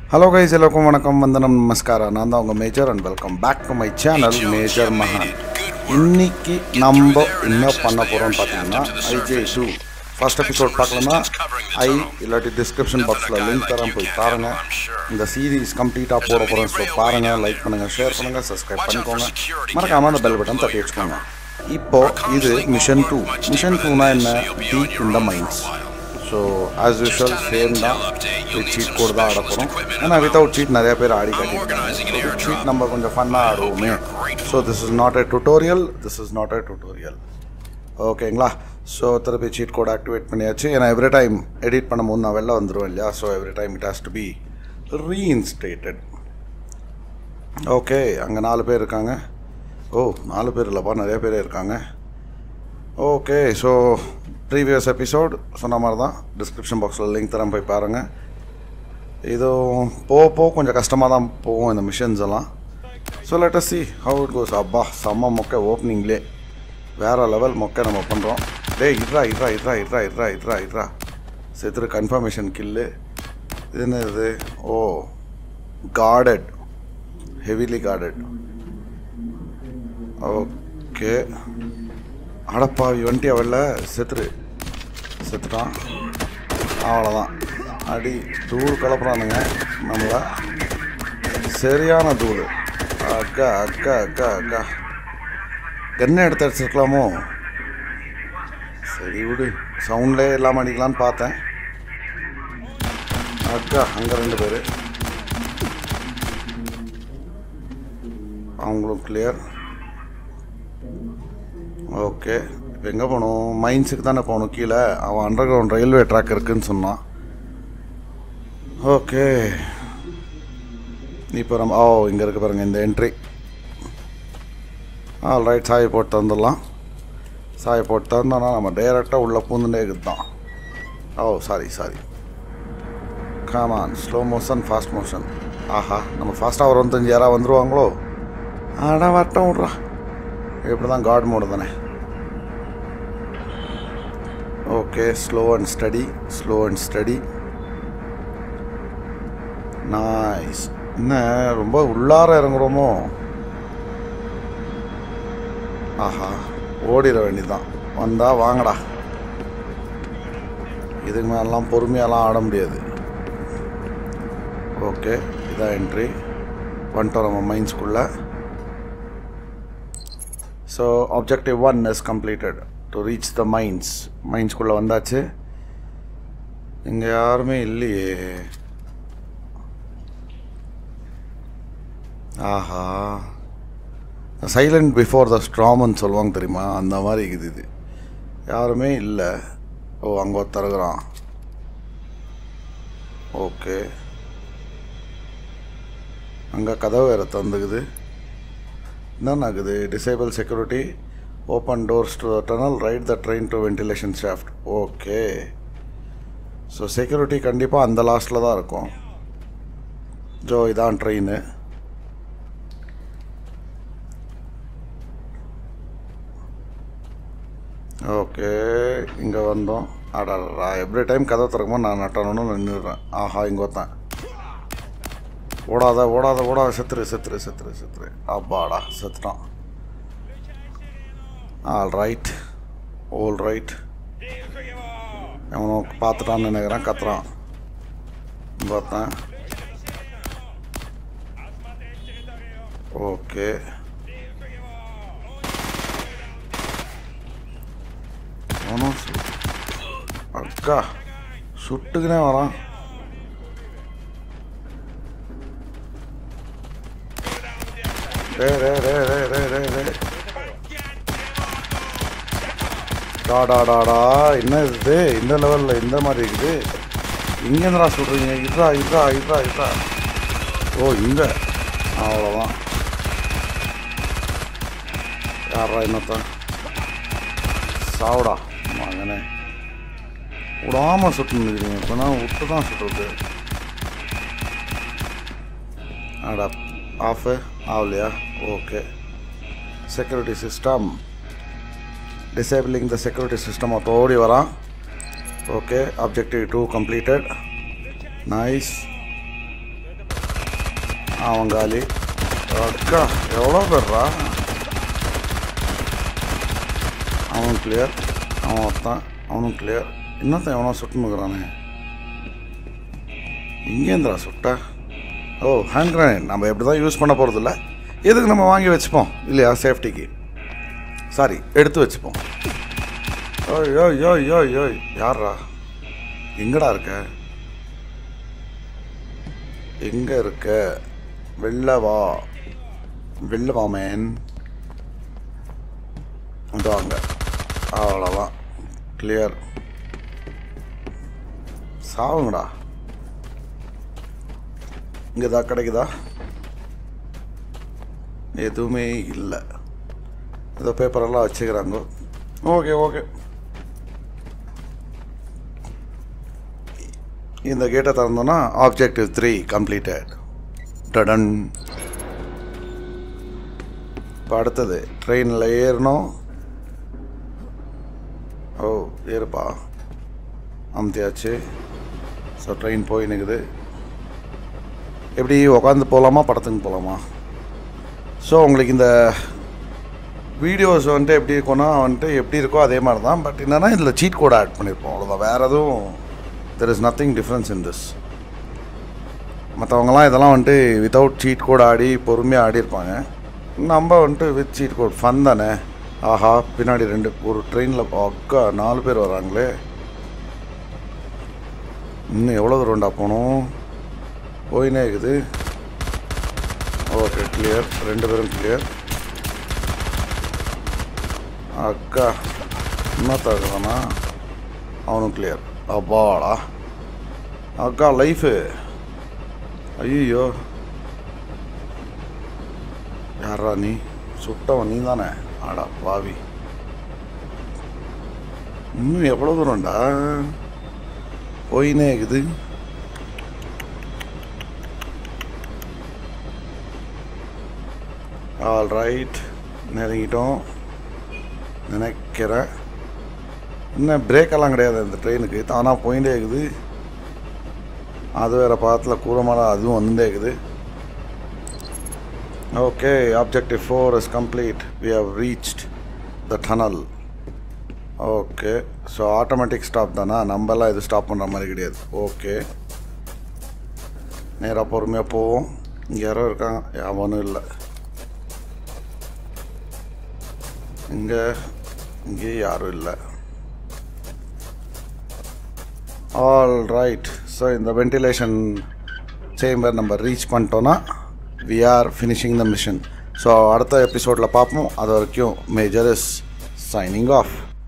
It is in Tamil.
ஹலோ கைஸ் எல்லாருக்கும் வணக்கம் வந்தனம் நமஸ்காரம் நான் தான் உங்கள் Major and welcome back to my channel Major மகான் இன்னைக்கு நம்ம என்ன பண்ண போகிறோம்னு பார்த்தீங்கன்னா ஐஜே டூ ஃபர்ஸ்ட் எபிசோட் பார்க்கலன்னா ஐ இல்லாட்டி டிஸ்கிரிப்ஷன் பாக்ஸில் லிங்க் தரேன் போய் பாருங்கள் இந்த சீரீஸ் கம்ப்ளீட்டாக போட போகிறோம் ஸோ பாருங்கள் லைக் பண்ணுங்கள் ஷேர் பண்ணுங்கள் சப்ஸ்கிரைப் பண்ணிக்கோங்க மறக்காமல் அந்த பெல் பட்டன் தட்டி வச்சுக்கோங்க இப்போ இது மிஷன் டூ மிஷன் டூனா என்ன deep in the minds so as usual same தான் வித் சீட் கோட் தான் ஆட போகிறோம் ஏன்னா வித்தவுட் சீட் நிறைய பேர் ஆடி காட்டியிருக்காங்க வித் சீட் நம்ம கொஞ்சம் ஃபன்னாக ஆடுவோமே so this is not a tutorial this is not a tutorial ஓகேங்களா ஸோ திருப்பி சீட் கோட் ஆக்டிவேட் பண்ணியாச்சு ஏன்னா எவ்ரி டைம் எடிட் பண்ணும்போது நான் வெளில வந்துடுவேன் இல்லையா so every time it has to be reinstated okay அங்கே நாலு பேர் இருக்காங்க ஓ நாலு பேர் இல்லைப்பா நிறைய பேர் இருக்காங்க ஓகே ஸோ ப்ரீவியஸ் எபிசோட் சொன்ன மாதிரி தான் டிஸ்கிரிப்ஷன் பாக்ஸில் லிங்க் தரேன் போய் பாருங்கள் இதுவும் போக போக கொஞ்சம் கஷ்டமாக தான் போகும் இந்த மிஷன்ஸ் எல்லாம் so let's see how it goes அப்பா செம்ம மொக்கை ஓப்பனிங்லே வேறு லெவல் மொக்கை நம்ம பண்ணுறோம் டேய் இட்ரா இட்ரா இட்ரா இட்ரா இட்ரா இட்ரா இட்ரா செத்துரு கன்ஃபர்மேஷன் கில்லு இது என்ன இது oh guarded heavily guarded okay அடப்பாவி வண்டி அவல்ல செத்துரு செத்துட்டான் அவ்வளோதான் அடி தூள் கலப்புறானுங்க நம்மள சரியான தூள் அக்கா அக்கா அக்கா அக்கா என்ன எடுத்து அடிச்சிருக்கலாமோ சரி விடு சவுண்ட்லேயே இல்லாமல் அடிக்கலான்னு பார்த்தேன் அக்கா அங்கே ரெண்டு பேர் அவங்களும் கிளியர் ஓகே இப்போ எங்கே போகணும் மைன்ஸுக்கு தானே போகணும் கீழே அவன் அண்டர் கிரவுண்ட் ரயில்வே ட்ராக் இருக்குன்னு சொன்னான் ஓகே இப்போ நம்ம ஓ இங்கே இருக்க பாருங்க இந்த என்ட்ரி ஆ ரைட் சாயை போட்டு தந்துடலாம் சாயை போட்டு தந்தோன்னா நம்ம டைரெக்டாக உள்ளே பூந்துட்டே இருக்குது தான் oh sorry sorry come on slow motion fast motion ஆஹா நம்ம ஃபாஸ்ட்டாக ஒரு வந்து யாராவது வந்துருவாங்களோ ஆடா வரட்டும் விட்றா இப்படி தான் காட் மோடு தானே okay slow and steady slow and steady noise என்ன ரொம்ப உள்ளார இறங்குறோமோ ஆஹா ஓடிட வேண்டியதுதான் வந்தா வாங்கடா இதுக்கு மேலாம் பொறுமையாலாம் ஆட முடியாது ஓகே இதான் என்ட்ரி வந்துட்டோம் நம்ம மைன்ஸ்குள்ளே so objective one is completed to reach the mines மைன்ஸ்குள்ளே வந்தாச்சு இங்கே யாருமே இல்லையே ஆஹா சைலண்ட் பிஃபோர் த ஸ்ட்ராம்னு சொல்லுவாங்க தெரியுமா அந்த மாதிரி இருக்குது இது யாருமே இல்லை ஓ அங்கே ஒருத்தருக்குறான் ஓகே அங்கே கதவு வேறு தந்துக்குது என்ன ஆகுது disable security open doors to tunnel right the train to ventilation shaft okay so security கண்டிப்பாக அந்த லாஸ்ட்டில் தான் இருக்கும் ஜோ இதான் ட்ரெயின் ஓகே இங்கே வந்தோம் அடா எவ்ரி டைம் கதை திறக்கும்போது நான் நட்டணும்னு நின்றுடுறேன் ஆஹா இங்கே ஒருத்தன் ஓடாத ஓடாத ஓடாத செத்துரு செத்துரு செத்துரு செத்துரு அப்பாடா செத்துட்டான் ஆல் ரைட் ஓல் ரைட் அவனோ பார்த்துட்டான்னு நினைக்கிறேன் கத்துறான் பார்த்தேன் ஓகே அவனும் சு- அக்கா சுட்டுக்குனே வரான் டே டே டே டே டே டே டே டா டா டா டா என்ன இது இந்த லெவலில் இந்த மாதிரி இருக்குது இங்கே என்னடா சொல்கிறீங்க இதா இதா இதா இதா ஓ இங்கே அவ்வளோதான் யாரா என்னத்தான் சாவுடா மகனே விடாமல் சுட்டு நிற்கிறீங்க இப்போ நான் விட்டு தான் சுட்டுறது அடா ஆஃபு ஆகலையா okay security system disabling the security system அப்போ ஓடி வரான் okay objective two completed nice அவன் காலி அக்கா எவ்வளோ பேர்ரா அவன் கிளியர் அவன் ஒருத்தன் அவனும் கிளியர் இன்னொருத்தன் எவனோ சுட்டுனுக்குறானே இங்கேந்திரா சுட்டா ஓ ஹேண்ட் கிரனைட் நம்ம எப்படி தான் யூஸ் பண்ண போகிறதில்ல எதுக்கு நம்ம வாங்கி வச்சுப்போம் இல்லையா சேஃப்டிக்கு சாரி எடுத்து வச்சுப்போம் ஓய் ஓய் ஓய் ஓய் ஓய் யாரா எங்கடா இருக்க எங்கே இருக்க வெளில வா வெளில வா மேன் வாங்க அவ்வளோதான் கிளியர் சாவுங்கடா இங்கே தான் கிடைக்குதா எதுவுமே இல்லை ஏதோ பேப்பரெல்லாம் வச்சுக்கிறாங்க ஓகே ஓகே இந்த கேட்டை திறந்தோன்னா ஆப்ஜெக்டிவ் த்ரீ கம்ப்ளீட்டட் டடன் இப்போ அடுத்தது ட்ரெயினில் ஏறணும் ஓ ஏறுப்பா அமுத்தியாச்சு ஸோ ட்ரெயின் போய் நிற்குது எப்படி உட்காந்து போகலாமா படத்துக்கு போகலாமா ஸோ உங்களுக்கு இந்த வீடியோஸ் வந்துட்டு எப்படி இருக்கும்னா வந்துட்டு எப்படி இருக்கோ அதே மாதிரி தான் பட் என்னென்னா இதில் சீட் கோட் ஆட் பண்ணியிருப்போம் அவ்வளோதான் வேறு எதுவும் there is nothing difference in this மற்றவங்கலாம் இதெல்லாம் வந்துட்டு வித்தவுட் சீட் கோட் ஆடி பொறுமையாக ஆடியிருப்பாங்க நம்ம வந்துட்டு வித் சீட் கோட் ஃபன் தானே ஆஹா பின்னாடி ரெண்டு ஒரு ட்ரெயினில் அக்கா நாலு பேர் வராங்களே இன்னும் எவ்வளோ தூரம்டா போகணும் போயினே இருக்குது ஓகே கிளியர் ரெண்டு பேரும் கிளியர் அக்கா இன்னொருத்த இருக்கானா அவனும் கிளியர் அப்பாடா அக்கா லைஃபு ஐயோ யாரா நீ சுட்டவன் நீ தானே ஆடா பாவி இன்னும் எவ்வளோ தூரம்டா போயினே இருக்குது ஆல் ரைட் நெருங்கிட்டோம் நினைக்கிறேன் இன்னும் பிரேக்கெல்லாம் கிடையாது இந்த ட்ரெயினுக்கு தானாக போயிட்டே இருக்குது அது வேறு பக்கத்தில் கூறமான அதுவும் வந்துட்டே இருக்குது okay objective four is complete we have reached the tunnel okay so automatic stop தானா நம்மலாம் இது ஸ்டாப் பண்ணுற மாதிரி கிடையாது ஓகே நேராக பொறுமையாக போவோம் இங்கே யாரோ இருக்காங்க யாவனும் இல்லை இங்கே இங்கே யாரும் இல்லை ஆல் ரைட் ஸோ இந்த வென்டிலேஷன் சேம்பர் நம்ம ரீச் பண்ணிட்டோன்னா we are finishing the mission so அடுத்த எபிசோடில் பார்ப்போம் அது வரைக்கும் மேஜர் இஸ் சைனிங் ஆஃப்